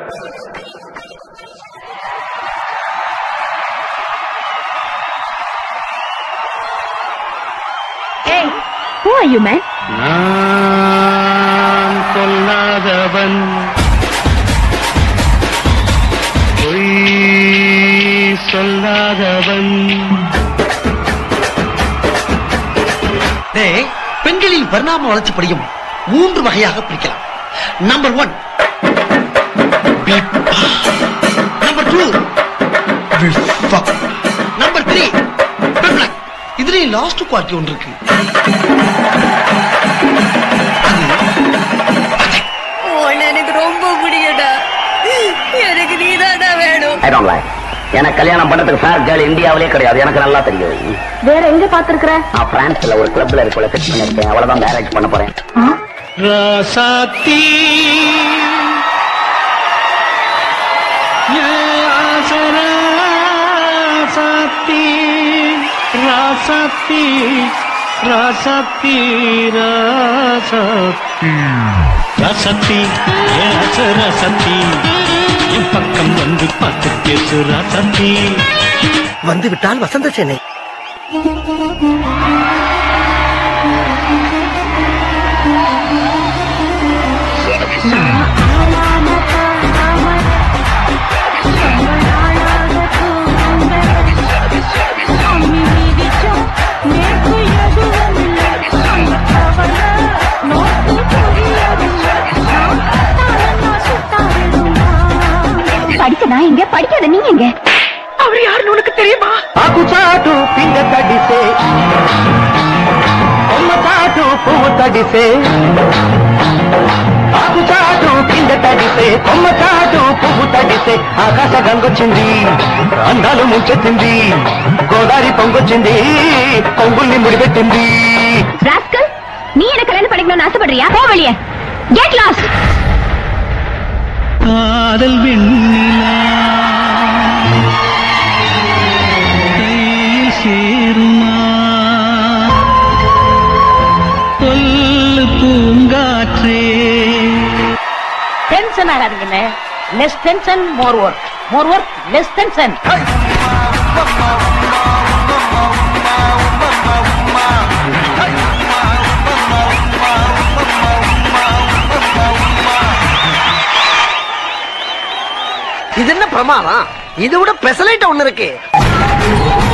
ஏய் who are you man நான் சொல்லாதவன் பொய் சொல்லாதவன் டேய், பெண்களில் பரிணாம வளர்ச்சி படியும் மூன்று வகையாக பிரிக்கலாம் number one number two number three இதுல லாஸ்ட் குவாலிட்டி ஒன்று இருக்கு உன்னை எனக்கு ரொம்ப பிடிக்கும்டா எனக்கு நீதான்டா வேணும் ஐ டோன்ட் லைக் எனக்கு கல்யாணம் பண்றதுக்கு ஃபேர் கேர்ள் இந்தியாவிலே கிடையாது எனக்கு நல்லா தெரியும் வேற எங்க பாத்துருக்குற நான் பிரான்ஸ்ல ஒரு கிளப்ல இருக்கல ஃபிக்ஸ் பண்ணிருக்கேன் அவ்வளவுதான் மேரேஜ் பண்ண போறேன் ராசாத்தி ராசாத்தி ராசாத்தி ராசாத்தி ராசாத்தி ராசாத்தி ராசத்தி என் பக்கம் வந்து பார்த்து பேசு ராசாத்தி வந்து விட்டால் வசந்த சென்னை படிச்ச நான் எங்க படிக்காத நீ எங்க அவர் யாருன்னு உனக்கு தெரியுமா ఆకు చాటు పింగ తడిసే కొమ్మ చాటు పువ్వు తడిసే ఆకు చాటు పింగ తడిసే కొమ్మ చాటు పువ్వు తడిసే ఆకాశ గంగొచ్చింది అందాలు ముంచెత్తింది గోదావరి పొంగొచ్చింది కొంగుల్ని ముడిపెట్టింది ராஸ்கல் நீ என்ன கல்யாணம் பண்ணிக்கணும்னு ஆசைப்படுறியா போ வெளியே கெட் லாஸ்ட் காதல் வெண்ணிலா கையில் சேருமா சொல்லு பூங்காற்றே டென்ஷன் ஆகாதீங்கண்ணே less tension more work more work less tension இது என்ன பிரமாதம் இதை விட பெசலைட் ஒண்ணு இருக்கு